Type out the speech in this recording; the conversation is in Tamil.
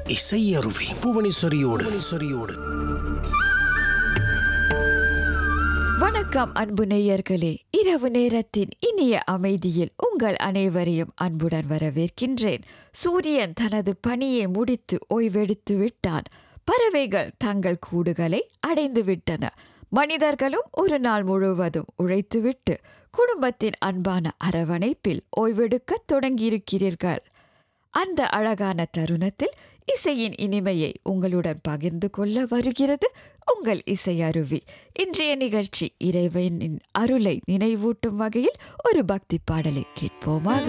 இசையருவி புவனேஸ்வரியோடு புவனேஸ்வரியோடு வணக்கம் அன்பு நேயர்களே இரவு நேரத்தின் இனிய அமைதியில் உங்கள் அனைவரையும் அன்புடன் வரவேற்கின்றேன் சூரியன் தனது பணியை முடித்து ஓய்வெடுத்து விட்டான் பறவைகள் தங்கள் கூடுகளை அடைந்து விட்டன மனிதர்களும் ஒரு நாள் முழுவதும் உழைத்துவிட்டு குடும்பத்தின் அன்பான அரவணைப்பில் ஓய்வெடுக்க தொடங்கியிருக்கிறீர்கள் அந்த அழகான தருணத்தில் இசையின் இனிமையை உங்களுடன் பகிர்ந்து கொள்ள வருகிறது உங்கள் இசை அருவி இன்றைய நிகழ்ச்சி இறைவனின் அருளை நினைவூட்டும் வகையில் ஒரு பக்தி பாடலை கேட்போமாக